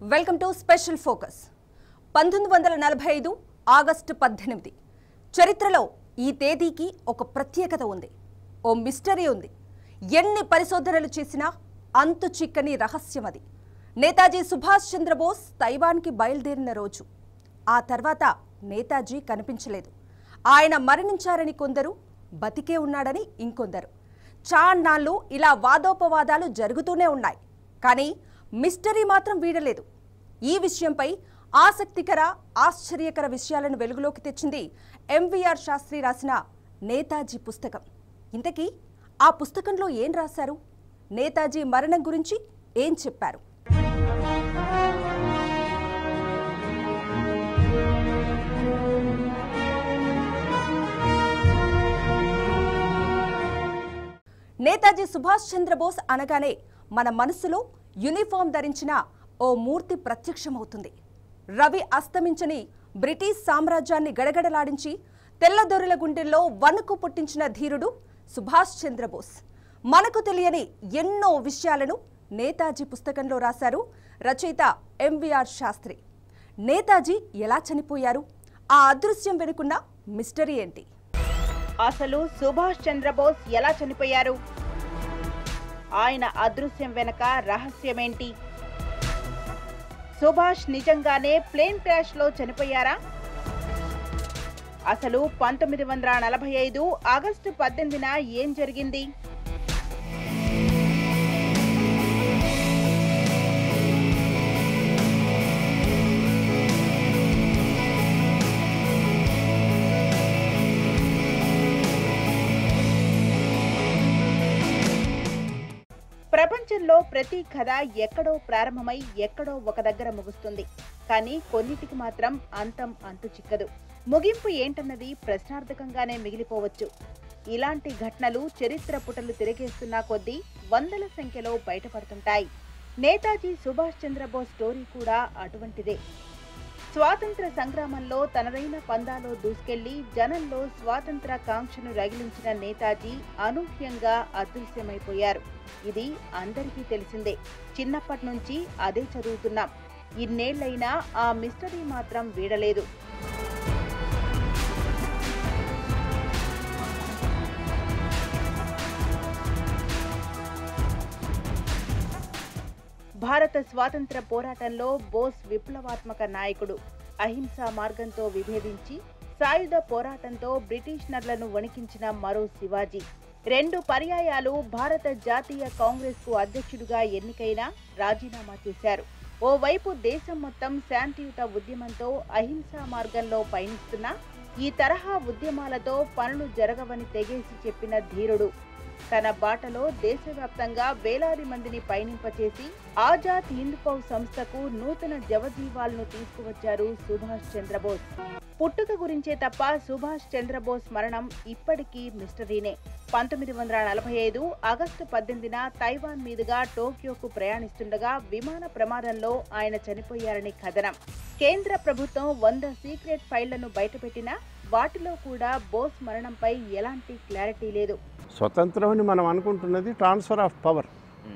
welcome to special focus పంతొమ్మిది వందల నలభై ఐదు ఆగస్టు పద్దెనిమిది చరిత్రలో ఈ తేదీకి ఒక ప్రత్యేకత ఉంది ఓ మిస్టరీ ఉంది ఎన్ని పరిశోధనలు చేసినా అంతు చిక్కని రహస్యం అది నేతాజీ సుభాష్ చంద్రబోస్ తైవాన్కి బయలుదేరిన రోజు ఆ తర్వాత నేతాజీ కనిపించలేదు ఆయన మరణించారని కొందరు బతికే ఉన్నాడని ఇంకొందరు చాన్నాళ్ళు ఇలా వాదోపవాదాలు జరుగుతూనే ఉన్నాయి కానీ మిస్టరీ మాత్రం వీడలేదు ఈ విషయంపై ఆసక్తికర ఆశ్చర్యకర విషయాలను వెలుగులోకి తెచ్చింది ఎంవీఆర్ శాస్త్రి రాసిన నేతాజీ పుస్తకం ఇంతకీ ఆ పుస్తకంలో ఏం రాశారు నేతాజీ మరణం గురించి ఏం చెప్పారు నేతాజీ సుభాష్ చంద్రబోస్ అనగానే మన మనసులో యూనిఫామ్ ధరించిన ఓ మూర్తి ప్రత్యక్షమవుతుంది రవి అస్తమించని బ్రిటిష్ సామ్రాజ్యాన్ని గడగడలాడించి తెల్లదొరల గుండెల్లో వణుకు పుట్టించిన ధీరుడు సుభాష్ చంద్రబోస్ మనకు తెలియని ఎన్నో విషయాలను నేతాజీ పుస్తకంలో రాశారు రచయిత ఎంవిఆర్ శాస్త్రి నేతాజీ ఎలా చనిపోయారు ఆ అదృశ్యం వెనుకున్న మిస్టరీ ఏంటి అసలు సుభాష్ చంద్రబోస్ ఎలా చనిపోయారు ఆయన అదృశ్యం వెనక రహస్యమేంటి సుభాష్ నిజంగానే ప్లేన్ క్రాష్ లో చనిపోయారా అసలు పంతొమ్మిది వందల నలభై ఐదు ఆగస్టు పద్దెనిమిదిన ఏం జరిగింది ప్రపంచంలో ప్రతి కథ ఎక్కడో ప్రారంభమై ఎక్కడో ఒక దగ్గర ముగుస్తుంది కానీ కొన్నిటికి మాత్రం అంతం అంతు చిక్కదు ముగింపు ఏంటన్నది ప్రశ్నార్థకంగానే మిగిలిపోవచ్చు ఇలాంటి ఘటనలు చరిత్ర పుటలు తిరిగేస్తున్న కొద్దీ వందల సంఖ్యలో బయటపడుతుంటాయి నేతాజీ సుభాష్ చంద్రబోస్ స్టోరీ కూడా అటువంటిదే స్వాతంత్ర సంగ్రామంలో తనదైన పందాలో దూసుకెళ్లి జనంలో స్వాతంత్ర కాంక్షను రగిలించిన నేతాజీ అనూహ్యంగా అదృశ్యమైపోయారు ఇది అందరికీ తెలిసిందే చిన్నప్పటి నుంచి అదే చదువుతున్నాం ఇన్నేళ్లైనా ఆ మిస్టరీ మాత్రం వీడలేదు భారత స్వాతంత్ర పోరాటంలో బోస్ విప్లవాత్మక నాయకుడు అహింసా మార్గంతో విభేదించి సాయుధ పోరాటంతో బ్రిటిషనర్లను వణికించిన మరో శివాజీ రెండు పర్యాయాలు భారత జాతీయ కాంగ్రెస్ కు అధ్యక్షుడిగా ఎన్నికైనా రాజీనామా చేశారు ఓవైపు దేశం మొత్తం శాంతియుత ఉద్యమంతో అహింసా మార్గంలో పయనిస్తున్నా ఈ తరహా ఉద్యమాలతో పనులు జరగవని తెగేసి చెప్పిన ధీరుడు తన బాటలో దేశవ్యాప్తంగా వేలాది మందిని పయనింపచేసి ఆజాద్ హింద్ ఫౌజ్ సంస్థకు నూతన జవజీవాలను తీసుకువచ్చారు సుభాష్ చంద్రబోస్ పుట్టుక గురించే తప్ప సుభాష్ చంద్రబోస్ మరణం ఇప్పటికీ మిస్టరీనే పంతొమ్మిది వందల నలభై ఐదు ఆగస్టు పద్దెనిమిదిన తైవాన్ మీదుగా టోక్యోకు ప్రయాణిస్తుండగా విమాన ప్రమాదంలో ఆయన చనిపోయారని కథనం కేంద్ర ప్రభుత్వం వంద సీక్రెట్ ఫైళ్లను బయటపెట్టినా వాటిలో కూడా బోస్ మరణంపై ఎలాంటి క్లారిటీ లేదు స్వతంత్రం అని మనం అనుకుంటున్నది ట్రాన్స్ఫర్ ఆఫ్ పవర్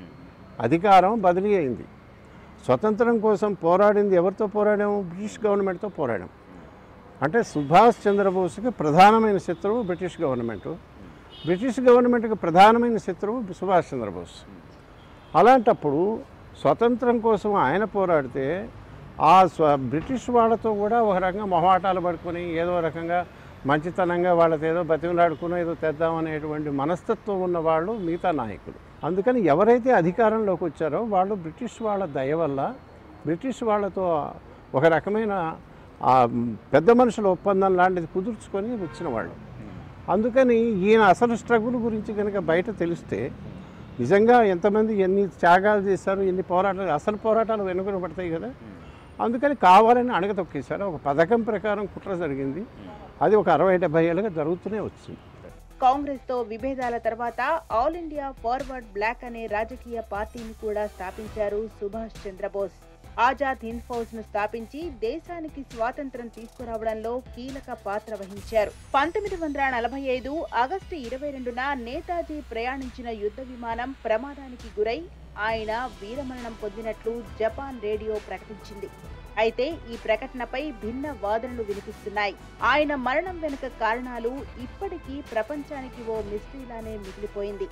అధికారం బదిలీ అయింది స్వతంత్రం కోసం పోరాడింది ఎవరితో పోరాడాము బ్రిటిష్ గవర్నమెంట్తో పోరాడాం అంటే సుభాష్ చంద్రబోస్కి ప్రధానమైన శత్రువు బ్రిటిష్ గవర్నమెంట్ బ్రిటిష్ గవర్నమెంట్కి ప్రధానమైన శత్రువు సుభాష్ చంద్రబోస్ అలాంటప్పుడు స్వతంత్రం కోసం ఆయన పోరాడితే ఆ స్వ బ్రిటిష్ వాళ్ళతో కూడా ఒక రకంగా మొహాటాలు పడుకొని ఏదో రకంగా మంచితనంగా వాళ్ళతో ఏదో బతిమలాడుకుని ఏదో తెద్దామనేటువంటి మనస్తత్వం ఉన్న వాళ్ళు మిగతా నాయకులు అందుకని ఎవరైతే అధికారంలోకి వచ్చారో వాళ్ళు బ్రిటిష్ వాళ్ళ దయ వల్ల బ్రిటిష్ వాళ్ళతో ఒక రకమైన ఆ పెద్ద మనుషుల ఒప్పందం లాంటిది కుదుర్చుకొని వచ్చిన వాళ్ళు అందుకని ఈయన అసలు స్ట్రగుల్ గురించి కనుక బయట తెలిస్తే నిజంగా ఎంతమంది ఎన్ని త్యాగాలు చేశారు ఎన్ని పోరాటాలు అసలు పోరాటాలు వెనుకన పడతాయి కదా అందుకని కావాలని అణగతొక్కేశారు ఒక పథకం ప్రకారం కుట్ర జరిగింది అది ఒక అరవై డెబ్బై ఏళ్ళుగా జరుగుతూనే వచ్చింది కాంగ్రెస్ తో విభేదాల తర్వాత ఆల్ ఇండియా ఫార్వర్డ్ బ్లాక్ అనే రాజకీయ పార్టీని కూడా స్థాపించారు సుభాష్ చంద్రబోస్ ఆజాద్ హింద్ ఫౌజ్ ను స్థాపించి దేశానికి స్వాతంత్రం తీసుకురావడంలో కీలక పాత్ర వహించారు పంతొమ్మిది వందల నలభై ఐదు ఆగస్టు ఇరవై రెండున నేతాజీ ప్రయాణించిన యుద్ధ విమానం ప్రమాదానికి గురై ఆయన వీరమరణం పొందినట్లు జపాన్ రేడియో ప్రకటించింది అయితే ఈ ప్రకటనపై భిన్న వాదనలు వినిపిస్తున్నాయి ఆయన మరణం వెనుక కారణాలు ఇప్పటికీ ప్రపంచానికి ఓ మిస్టరీలానే మిగిలిపోయింది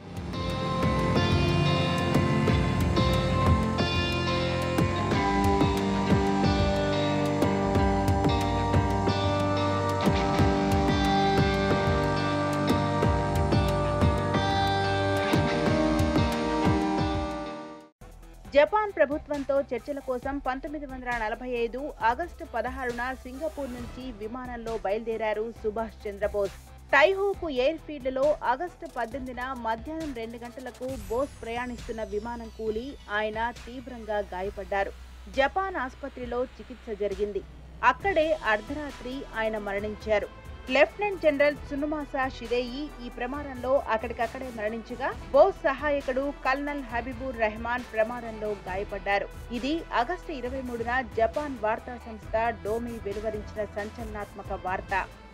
జపాన్ ప్రభుత్వంతో చర్చల కోసం పంతొమ్మిది వందల నలభై ఐదు ఆగస్టు పదహారున సింగపూర్ నుంచి విమానంలో బయలుదేరారు Subhash Chandra Bose Taihoku air field లో ఆగస్టు పద్దెనిమిదిన మధ్యాహ్నం రెండు గంటలకు బోస్ ప్రయాణిస్తున్న విమానం కూలి ఆయన తీవ్రంగా గాయపడ్డారు జపాన్ ఆసుపత్రిలో చికిత్స జరిగింది అక్కడే అర్ధరాత్రి ఆయన మరణించారు లెఫ్టినెంట్ జనరల్ సునుమాసా షిదేయి ఈ ప్రమాదంలో అక్కడికక్కడే మరణించగా బోస్ సహాయకుడు కల్నల్ హబీబుర్ రెహమాన్ ప్రమాదంలో గాయపడ్డారు ఇది ఆగస్టు ఇరవై మూడున జపాన్ వార్తా సంస్థ డోమి వెలువరించిన సంచలనాత్మక వార్త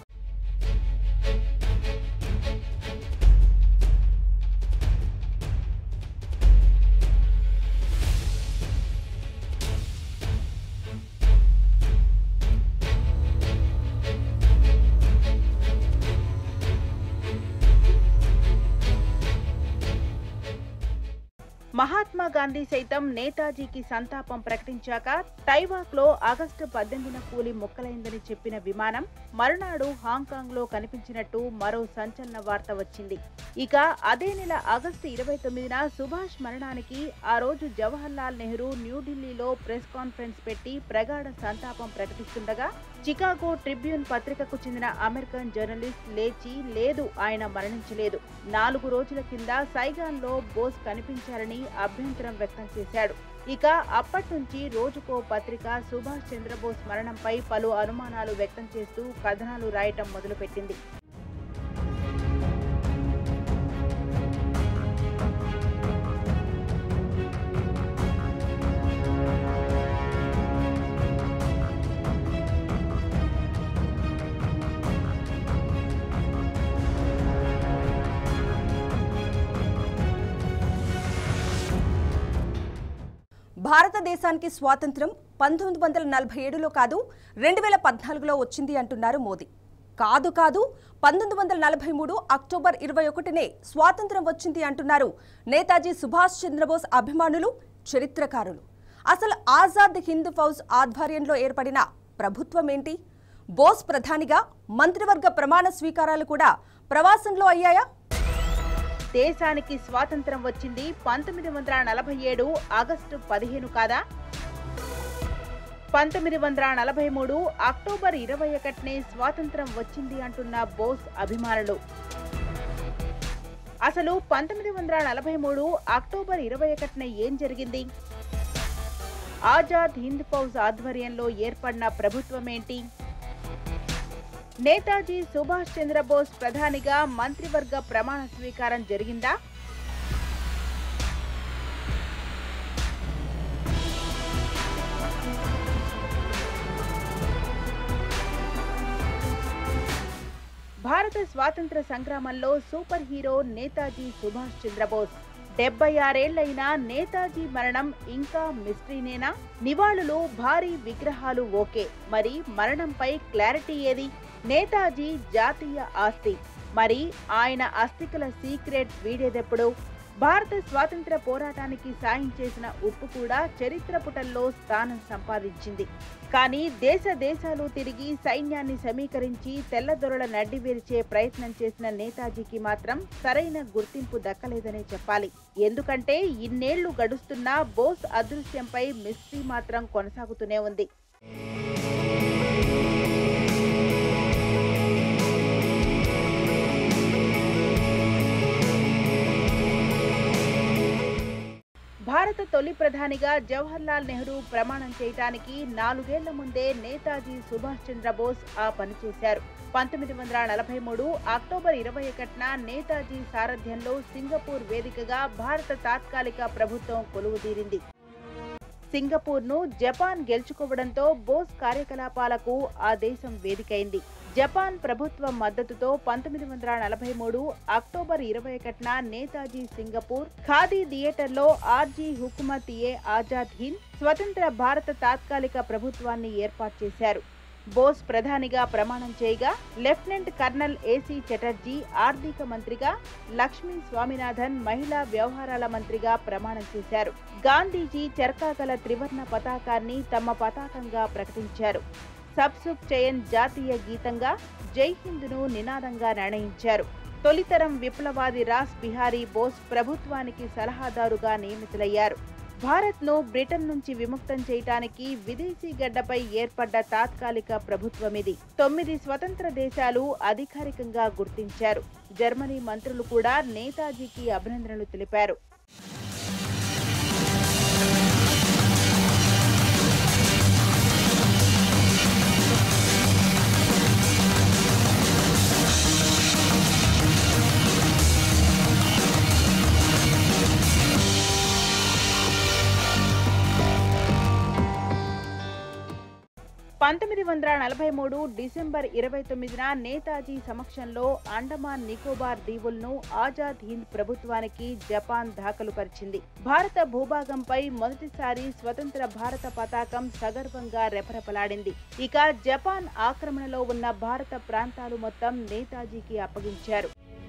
మహాత్మా గాంధీ సైతం నేతాజీకి సంతాపం ప్రకటించాక టైవాక్ లో ఆగస్టు పద్దెనిమిదిన కూలి మొక్కలైందని చెప్పిన విమానం మరునాడు హాంకాంగ్ లో కనిపించినట్టు మరో సంచలన వార్త వచ్చింది ఇక అదే నెల ఆగస్టు ఇరవై తొమ్మిదిన సుభాష్ మరణానికి ఆ రోజు జవహర్ లాల్ నెహ్రూ న్యూఢిల్లీలో ప్రెస్ కాన్ఫరెన్స్ పెట్టి ప్రగాఢ సంతాపం ప్రకటిస్తుండగా చికాగో ట్రిబ్యూన్ పత్రికకు చెందిన అమెరికన్ జర్నలిస్ట్ లేచి లేదు ఆయన మరణించలేదు నాలుగు రోజుల కింద సైగాన్ లో బోస్ కనిపించారని అభ్యంతరం వ్యక్తం చేశాడు ఇక అప్పటి నుంచి రోజుకో పత్రిక సుభాష్ చంద్రబోస్ మరణంపై పలు అనుమానాలు వ్యక్తం చేస్తూ కథనాలు రాయటం మొదలుపెట్టింది భారతదేశానికి స్వాతంత్రం పంతొమ్మిది వందల నలభై ఏడులో కాదు రెండు వేల పద్నాలుగులో వచ్చింది అంటున్నారు మోదీ కాదు కాదు పంతొమ్మిది వందల నలభై మూడు అక్టోబర్ ఇరవై ఒకటినే స్వాతంత్రం వచ్చింది అంటున్నారు నేతాజీ సుభాష్ చంద్రబోస్ అభిమానులు చరిత్రకారులు అసలు ఆజాద్ హింద్ ఫౌజ్ ఆధ్వర్యంలో ఏర్పడిన ప్రభుత్వం ఏంటి బోస్ ప్రధానిగా మంత్రివర్గ ప్రమాణ స్వీకారాలు కూడా ప్రవాసంలో అయ్యాయా దేశానికి స్వాతంత్రం వచ్చింది పంతొమ్మిది వందల నలభై ఏడు ఆగస్టు పదిహేను కాదా పంతొమ్మిది వందల నలభై మూడు అక్టోబర్ ఇరవై ఒకటినే స్వాతంత్రం వచ్చింది అంటున్న బోస్ అభిమానులు అసలు పంతొమ్మిది వందల నలభై మూడు అక్టోబర్ ఇరవై ఒకటిన ఏం జరిగింది ఆజాద్ హింద్ ఫౌజ్ ఆధ్వర్యంలో ఏర్పడిన ప్రభుత్వం ఏంటి నేతాజీ సుభాష్ చంద్రబోస్ ప్రధానిగా మంత్రివర్గ ప్రమాణ స్వీకారం జరిగిందా భారత స్వాతంత్ర సంగ్రామంలో సూపర్ హీరో నేతాజీ సుభాష్ చంద్రబోస్ డెబ్బై ఆరేళ్లైనా నేతాజీ మరణం ఇంకా మిస్టరీనేనా నివాళులు భారీ విగ్రహాలు ఓకే మరి మరణంపై క్లారిటీ ఏది నేతాజీ జాతీయ ఆస్తి మరి ఆయన అస్థికల సీక్రెట్ వీడేదెప్పుడు భారత స్వాతంత్ర పోరాటానికి సాయం చేసిన ఉప్పు కూడా చరిత్ర పుటల్లో స్థానం సంపాదించింది కానీ దేశ దేశాలు తిరిగి సైన్యాన్ని సమీకరించి తెల్లదొరల నడ్డి విరిచే ప్రయత్నం చేసిన నేతాజీకి మాత్రం సరైన గుర్తింపు దక్కలేదనే చెప్పాలి ఎందుకంటే ఇన్నేళ్లు గడుస్తున్నా బోస్ అదృశ్యంపై మిస్టరీ మాత్రం కొనసాగుతూనే ఉంది భారత తొలి ప్రధానిగా జవహర్ లాల్ నెహ్రూ ప్రమాణం చేయటానికి నాలుగేళ్ల ముందే నేతాజీ సుభాష్ చంద్రబోస్ ఆ పని చేశారు పంతొమ్మిది వందల నలభై మూడు అక్టోబర్ ఇరవై ఒకటిన నేతాజీ సారథ్యంలో సింగపూర్ వేదికగా భారత తాత్కాలిక ప్రభుత్వం కొలువుదీరింది సింగపూర్ను జపాన్ గెలుచుకోవడంతో బోస్ కార్యకలాపాలకు ఆ దేశం వేదికైంది జపాన్ ప్రభుత్వ మద్దతుతో పంతొమ్మిది వందల నలభై మూడు అక్టోబర్ ఇరవై ఒకటిన నేతాజీ సింగపూర్ ఖాదీ థియేటర్లో ఆర్జీ హుకుమత్ ఏ ఆజాద్ హింద్ స్వతంత్ర భారత తాత్కాలిక ప్రభుత్వాన్ని ఏర్పాటు చేశారు బోస్ ప్రధానిగా ప్రమాణం చేయగా లెఫ్టినెంట్ కర్నల్ ఏసీ చటర్జీ ఆర్థిక మంత్రిగా లక్ష్మీ స్వామినాథన్ మహిళా వ్యవహారాల మంత్రిగా ప్రమాణం చేశారు గాంధీజీ చర్కాగల త్రివర్ణ పతాకాన్ని తమ పతాకంగా ప్రకటించారు సబ్సుఖ్ చయన్ జాతీయ గీతంగా జై హింద్ను నినాదంగా నిర్ణయించారు తొలితరం విప్లవాది రాస్ బిహారీ బోస్ ప్రభుత్వానికి సలహాదారుగా నియమితులయ్యారు భారత్ను బ్రిటన్ నుంచి విముక్తం చేయటానికి విదేశీ గడ్డపై ఏర్పడ్డ తాత్కాలిక ప్రభుత్వమిది తొమ్మిది స్వతంత్ర దేశాలు అధికారికంగా గుర్తించారు జర్మనీ మంత్రులు కూడా నేతాజీకి అభినందనలు తెలిపారు పంతొమ్మిది వందల నలభై మూడు డిసెంబర్ ఇరవై తొమ్మిదిన నేతాజీ సమక్షంలో అండమాన్ నికోబార్ దీవులను ఆజాద్ హింద్ ప్రభుత్వానికి జపాన్ దాఖలు పరిచింది భారత భూభాగంపై మొదటిసారి స్వతంత్ర భారత పతాకం సగర్వంగా రెపరెపలాడింది ఇక జపాన్ ఆక్రమణలో ఉన్న భారత ప్రాంతాలు మొత్తం నేతాజీకి అప్పగించారు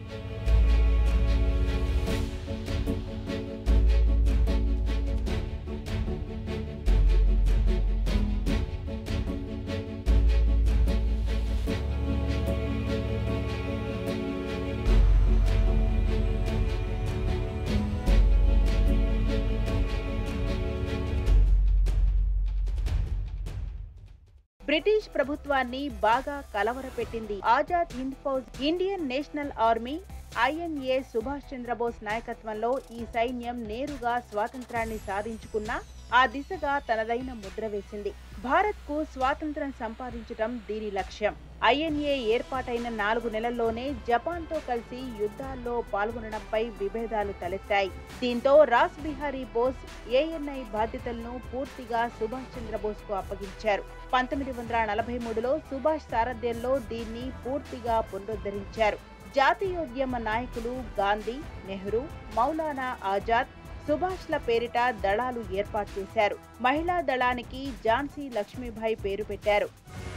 బ్రిటిష్ ప్రభుత్వాన్ని బాగా కలవరపెట్టింది Azad Hind Fauj Indian National Army INA Subhash Chandra Bose నాయకత్వంలో ఈ సైన్యం నేరుగా స్వాతంత్రాన్ని సాధించుకున్నా ఆ దిశగా తనదైన ముద్ర వేసింది భారత్ కు స్వాతంత్రం సంపాదించటం దీని లక్ష్యం ఐఎన్ఏ ఏర్పాటైన నాలుగు నెలల్లోనే జపాన్ తో కలిసి యుద్ధాల్లో పాల్గొనడంపై విభేదాలు తలెత్తాయి దీంతో రాస్ బిహారీ బోస్ ఏఎన్ఐ బాధ్యతలను పూర్తిగా సుభాష్ చంద్రబోస్ కు అప్పగించారు పంతొమ్మిది వందల నలభై మూడులో సుభాష్ సారథ్యంలో దీన్ని పూర్తిగా పునరుద్ధరించారు జాతీయోద్యమ నాయకులు గాంధీ నెహ్రూ మౌలానా ఆజాద్ సుభాష్ల పేరిట దళాలు ఏర్పాటు చేశారు మహిళా దళానికి ఝాన్సీ లక్ష్మీబాయి పేరు పెట్టారు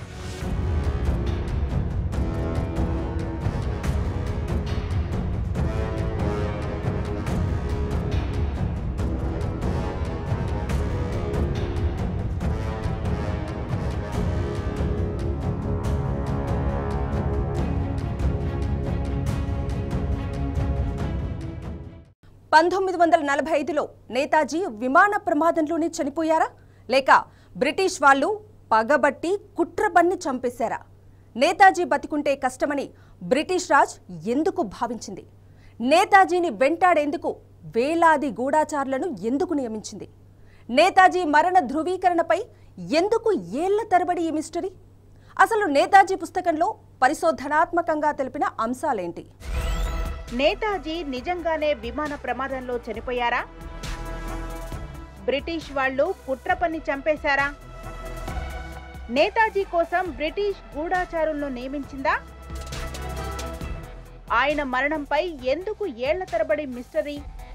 పంతొమ్మిది వందల నలభై ఐదులో నేతాజీ విమాన ప్రమాదంలోనే చనిపోయారా లేక బ్రిటిష్ వాళ్ళు పగబట్టి కుట్రబన్ని చంపేశారా నేతాజీ బతికుంటే కష్టమని బ్రిటిష్ రాజ్ ఎందుకు భావించింది నేతాజీని వెంటాడేందుకు వేలాది గూఢాచారులను ఎందుకు నియమించింది నేతాజీ మరణ ధృవీకరణపై ఎందుకు ఏళ్ల తరబడి ఈ మిస్టరీ అసలు నేతాజీ పుస్తకంలో పరిశోధనాత్మకంగా తెలిపిన అంశాలేంటి నేతాజీ నిజంగానే విమాన ప్రమాదంలో చనిపోయారా బ్రిటిష్ వాళ్ళు కుట్ర పన్ని చంపేశారా నేతాజీ కోసం బ్రిటిష్ గూఢాచారులను నియమించిందా ఆయన మరణంపై ఎందుకు ఏళ్ల తరబడి మిస్టరీ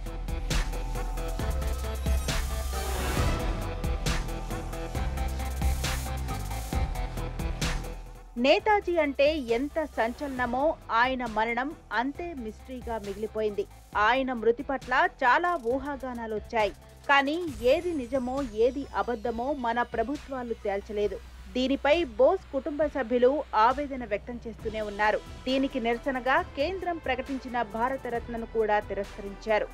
నేతాజీ అంటే ఎంత సంచలనమో ఆయన మరణం అంతే మిస్టరీగా మిగిలిపోయింది ఆయన మృతి పట్ల చాలా ఊహాగానాలు వచ్చాయి కానీ ఏది నిజమో ఏది అబద్ధమో మన ప్రభుత్వాలు తేల్చలేదు దీనిపై బోస్ కుటుంబ సభ్యులు ఆవేదన వ్యక్తం చేస్తూనే ఉన్నారు దీనికి నిరసనగా కేంద్రం ప్రకటించిన భారతరత్నను కూడా తిరస్కరించారు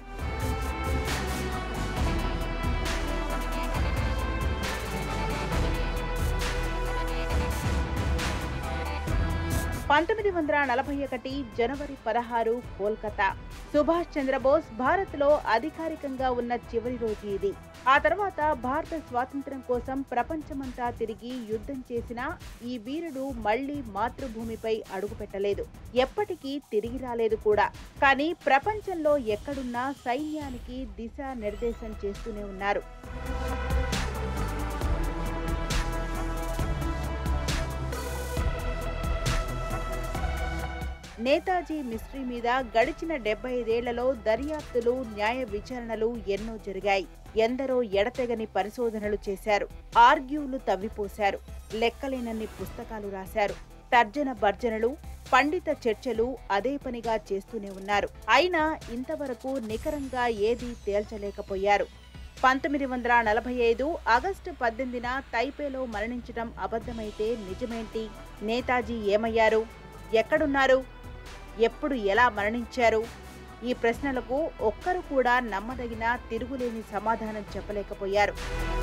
పంతొమ్మిది వందల నలభై ఒకటి జనవరి పదహారు కోల్కతా సుభాష్ చంద్రబోస్ భారత్ లో అధికారికంగా ఉన్న చివరి రోజు ఇది ఆ తర్వాత భారత స్వాతంత్ర్యం కోసం ప్రపంచమంతా తిరిగి యుద్ధం చేసిన ఈ వీరుడు మళ్లీ మాతృభూమిపై అడుగుపెట్టలేదు ఎప్పటికీ తిరిగి రాలేదు కూడా కానీ ప్రపంచంలో ఎక్కడున్నా సైన్యానికి దిశా నిర్దేశం చేస్తూనే ఉన్నారు నేతాజీ మిస్ట్రీ మీద గడిచిన డెబ్బై ఐదేళ్లలో దర్యాప్తులు న్యాయ విచారణలు ఎన్నో జరిగాయి ఎందరో ఎడతెగని పరిశోధనలు చేశారు ఆర్గ్యూలు తవ్విపోశారు లెక్కలేనన్ని పుస్తకాలు రాశారు తర్జన భర్జనలు పండిత చర్చలు అదే పనిగా చేస్తూనే ఉన్నారు అయినా ఇంతవరకు నికరంగా ఏదీ తేల్చలేకపోయారు పంతొమ్మిది వందల నలభై ఐదు ఆగస్టు పద్దెనిమిదిన తైపేలో మరణించడం అబద్ధమైతే నిజమేంటి నేతాజీ ఏమయ్యారు ఎక్కడున్నారు ఎప్పుడు ఎలా మరణించారు ఈ ప్రశ్నలకు ఒక్కరు కూడా నమ్మదగిన తిరుగులేని సమాధానం చెప్పలేకపోయారు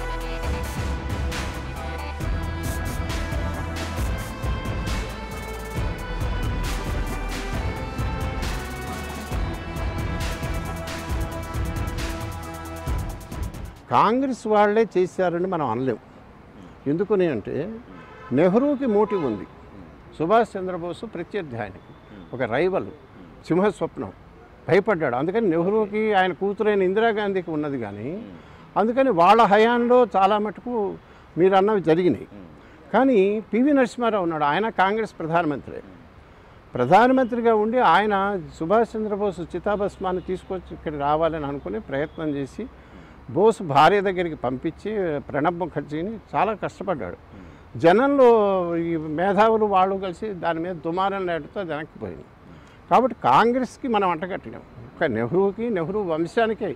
కాంగ్రెస్ వాళ్ళే చేశారని మనం అనలేం ఎందుకని అంటే నెహ్రూకి మోటివ్ ఉంది సుభాష్ చంద్రబోసు ప్రత్యర్థి ఆయనకి ఒక రైవల్ సింహస్వప్నం భయపడ్డాడు అందుకని నెహ్రూకి ఆయన కూతురైన ఇందిరాగాంధీకి ఉన్నది కానీ అందుకని వాళ్ళ హయాంలో చాలా మటుకు మీరు అన్నవి జరిగినాయి కానీ పివి నరసింహారావు ఉన్నాడు ఆయన కాంగ్రెస్ ప్రధానమంత్రి ప్రధానమంత్రిగా ఉండి ఆయన సుభాష్ చంద్రబోస్ చితాభస్మాన్ని తీసుకొచ్చి ఇక్కడ రావాలని అనుకుని ప్రయత్నం చేసి బోస్ భార్య దగ్గరికి పంపించి ప్రణబ్ ముఖర్జీని చాలా కష్టపడ్డాడు జనంలో ఈ మేధావులు వాళ్ళు కలిసి దాని మీద దుమారం లేటతో వెనక్కిపోయింది కాబట్టి కాంగ్రెస్కి మనం అంటగట్టలేం ఒక నెహ్రూకి నెహ్రూ వంశానికే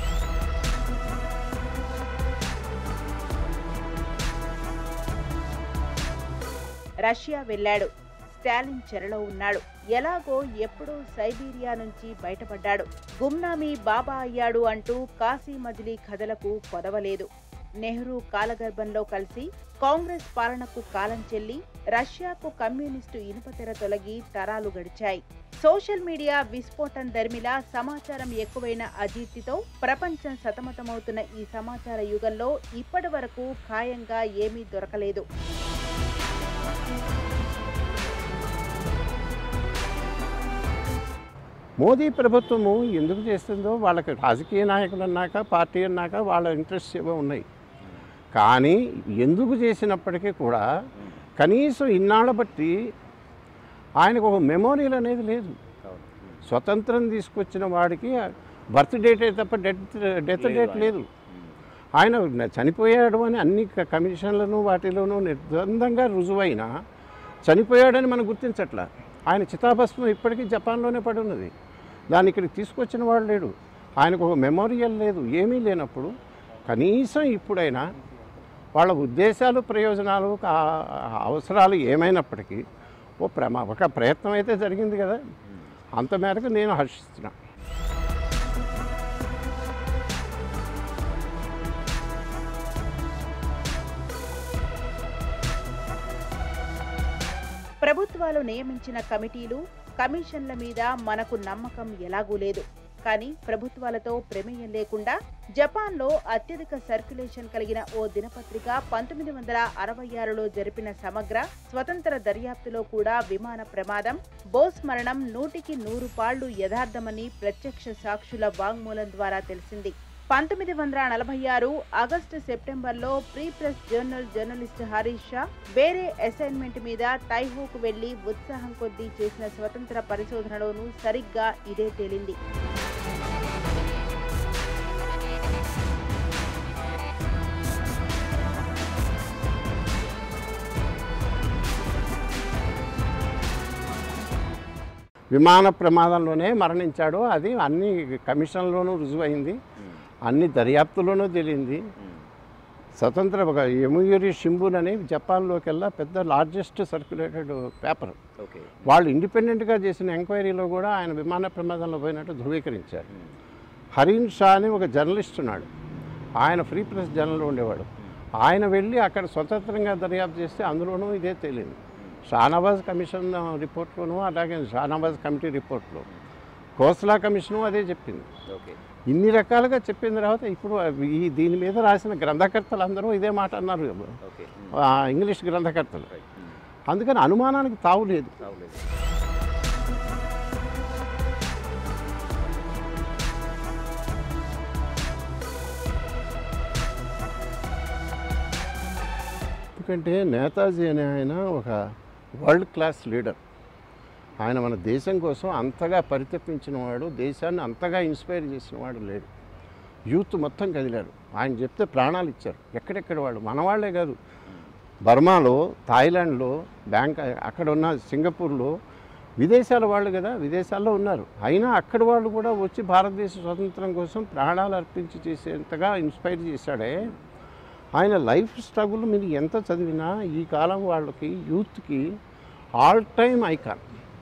రష్యా వెళ్ళాడు స్టాలిన్ చెరలో ఉన్నాడు ఎలాగో ఎప్పుడో సైబీరియా నుంచి బయటపడ్డాడు గుమ్నామీ బాబా అయ్యాడు అంటూ కాశీ మజిలీ కథలకు కొదవలేదు నెహ్రూ కాలగర్భంలో కలిసి కాంగ్రెస్ పాలనకు కాలం చెల్లి రష్యాకు కమ్యూనిస్టు ఇనుపతెర తొలగి తరాలు గడిచాయి సోషల్ మీడియా విస్ఫోటం దరిమిలా సమాచారం ఎక్కువైన అజీర్తితో ప్రపంచం సతమతమవుతున్న ఈ సమాచార యుగంలో ఇప్పటి వరకు ఖాయంగా ఏమీ దొరకలేదు మోదీ ప్రభుత్వము ఎందుకు చేస్తుందో వాళ్ళకి రాజకీయ నాయకులు అన్నాక పార్టీ అన్నాక వాళ్ళ ఇంట్రెస్ట్ ఏవో ఉన్నాయి కానీ ఎందుకు చేసినప్పటికీ కూడా కనీసం ఇన్నాళ్ళ బట్టి ఆయనకు ఒక మెమోరియల్ అనేది లేదు స్వతంత్రం తీసుకొచ్చిన వాడికి బర్త్ డేట్ తప్ప డెత్ డెత్ డేట్ లేదు ఆయన చనిపోయాడు అని అన్ని క- కమిషన్లను వాటిలోనూ నిర్బంధంగా రుజువైన చనిపోయాడని మనం గుర్తించట్ల ఆయన చితాభస్మం ఇప్పటికీ జపాన్లోనే పడి ఉన్నది దాన్ని ఇక్కడికి తీసుకొచ్చిన వాడు లేడు ఆయనకు ఒక మెమోరియల్ లేదు ఏమీ లేనప్పుడు కనీసం ఇప్పుడైనా వాళ్ళ ఉద్దేశాలు ప్రయోజనాలు ఆ- అవసరాలు ఏమైనప్పటికీ ఓ ప్రమా ఒక ప్రయత్నం అయితే జరిగింది కదా అంత మేరకు నేను హర్షిస్తున్నా ప్రభుత్వాలు నియమించిన కమిటీలు కమిషన్ల మీద మనకు నమ్మకం ఎలాగూ లేదు కానీ ప్రభుత్వాలతో ప్రమేయం లేకుండా జపాన్లో అత్యధిక సర్క్యులేషన్ కలిగిన ఓ దినపత్రిక పంతొమ్మిది వందల అరవై ఆరులో జరిపిన సమగ్ర స్వతంత్ర దర్యాప్తులో కూడా విమాన ప్రమాదం బోస్ మరణం నూటికి నూరు పాళ్లు యథార్థమని ప్రత్యక్ష సాక్షుల వాంగ్మూలం ద్వారా తెలిసింది పంతొమ్మిది వందల నలభై ఆరు ఆగస్టు సెప్టెంబర్లో pre press journal journalist Harish Shah వేరే అసైన్మెంట్ మీద తైహోకు వెళ్లి ఉత్సాహం కొద్దీ చేసిన స్వతంత్ర పరిశోధనలోనూ సరిగ్గా ఇదే తేలింది విమాన ప్రమాదంలోనే మరణించాడు అది అన్ని కమిషన్లోనూ రుజువైంది అన్ని దర్యాప్తులోనూ తేలింది స్వతంత్ర ఒక ఎముయూరి షింబున్ అని జపాన్లోకెల్లా పెద్ద లార్జెస్ట్ సర్క్యులేటెడ్ పేపర్ ఓకే వాళ్ళు ఇండిపెండెంట్గా చేసిన ఎంక్వైరీలో కూడా ఆయన విమాన ప్రమాదంలో పోయినట్టు ధృవీకరించారు హరీన్ షా అని ఒక జర్నలిస్ట్ ఉన్నాడు ఆయన ఫ్రీ ప్రెస్ జర్నల్లో ఉండేవాడు ఆయన వెళ్ళి అక్కడ స్వతంత్రంగా దర్యాప్తు చేస్తే అందులోనూ ఇదే తేలింది షానవాజ్ కమిషన్ రిపోర్ట్లోనూ అలాగే షానవాజ్ కమిటీ రిపోర్ట్లో కోస్లా కమిషను అదే చెప్పింది ఓకే ఇన్ని రకాలుగా చెప్పిన తర్వాత ఇప్పుడు ఈ దీని మీద రాసిన గ్రంథకర్తలు అందరూ ఇదే మాట అన్నారు ఓకే ఆ, ఇంగ్లీష్ గ్రంథకర్తలు అందుకని అనుమానానికి తావు లేదు రావలేదు ఎందుకంటే నేతాజీ అనే ఆయన ఒక వరల్డ్ క్లాస్ లీడర్ ఆయన మన దేశం కోసం అంతగా పరితపించిన వాడు దేశాన్ని అంతగా ఇన్స్పైర్ చేసిన వాడు లేడు యూత్ మొత్తం కదిలారు ఆయన చెప్తే ప్రాణాలు ఇచ్చారు ఎక్కడెక్కడ వాళ్ళు మన వాళ్ళే కాదు బర్మాలో థాయిలాండ్లో బ్యాంక్ అక్కడ ఉన్న సింగపూర్లో విదేశాల వాళ్ళు కదా విదేశాల్లో ఉన్నారు అయినా అక్కడ వాళ్ళు కూడా వచ్చి భారతదేశ స్వతంత్రం కోసం ప్రాణాలు అర్పించి చేసేంతగా ఇన్స్పైర్ చేశాడే ఆయన లైఫ్ స్ట్రగుల్ మీరు ఎంత చదివినా ఈ కాలం వాళ్ళకి యూత్కి ఆల్ టైమ్ ఐకాన్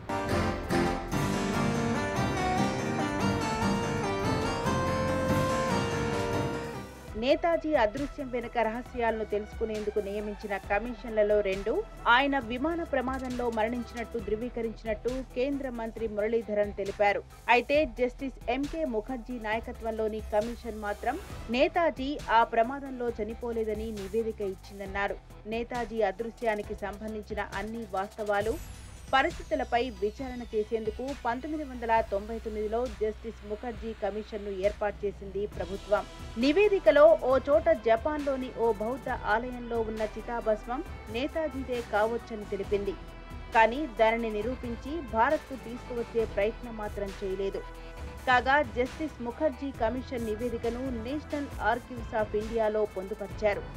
నేతాజీ అదృశ్యం వెనుక రహస్యాలను తెలుసుకునేందుకు నియమించిన కమిషన్లలో రెండు ఆయన విమాన ప్రమాదంలో మరణించినట్టు ధృవీకరించినట్టు కేంద్ర మంత్రి మురళీధరన్ తెలిపారు అయితే జస్టిస్ ఎంకే ముఖర్జీ నాయకత్వంలోని కమిషన్ మాత్రం నేతాజీ ఆ ప్రమాదంలో చనిపోలేదని నివేదిక ఇచ్చిందన్నారు నేతాజీ అదృశ్యానికి సంబంధించిన అన్ని వాస్తవాలు పరిస్థితులపై విచారణ చేసేందుకు పంతొమ్మిది వందల తొంభై తొమ్మిదిలో జస్టిస్ ముఖర్జీ కమిషన్ను ఏర్పాటు చేసింది ప్రభుత్వం నివేదికలో ఓ చోట జపాన్లోని ఓ బౌద్ధ ఆలయంలో ఉన్న చితాభస్మం నేతాజీదే కావచ్చని తెలిపింది కానీ దానిని నిరూపించి భారత్కు తీసుకువచ్చే ప్రయత్నం మాత్రం చేయలేదు కాగా జస్టిస్ ముఖర్జీ కమిషన్ నివేదికను నేషనల్ ఆర్కీవ్స్ ఆఫ్ ఇండియాలో పొందుపర్చారు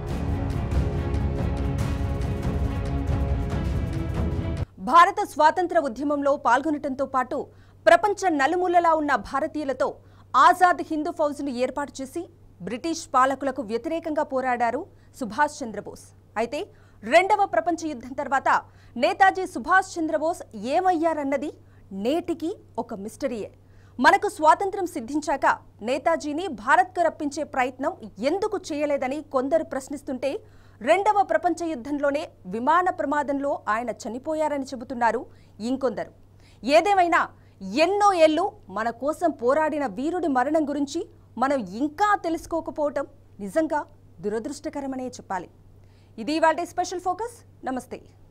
భారత స్వాతంత్ర ఉద్యమంలో పాల్గొనటంతో పాటు ప్రపంచ నలుమూలలా ఉన్న భారతీయులతో ఆజాద్ హిందూ ఫౌజ్ను ఏర్పాటు చేసి బ్రిటిష్ పాలకులకు వ్యతిరేకంగా పోరాడారు సుభాష్ చంద్రబోస్ అయితే రెండవ ప్రపంచ యుద్ధం తర్వాత నేతాజీ సుభాష్ చంద్రబోస్ ఏమయ్యారన్నది నేటికి ఒక మిస్టరీయే మనకు స్వాతంత్రం సిద్ధించాక నేతాజీని భారత్కు రప్పించే ప్రయత్నం ఎందుకు చేయలేదని కొందరు ప్రశ్నిస్తుంటే రెండవ ప్రపంచ యుద్ధంలోనే విమాన ప్రమాదంలో ఆయన చనిపోయారని చెబుతున్నారు ఇంకొందరు ఏదేమైనా ఎన్నో ఏళ్ళు మన కోసం పోరాడిన వీరుడి మరణం గురించి మనం ఇంకా తెలుసుకోకపోవటం నిజంగా దురదృష్టకరమనే చెప్పాలి ఇది వాళ్ళ స్పెషల్ ఫోకస్ నమస్తే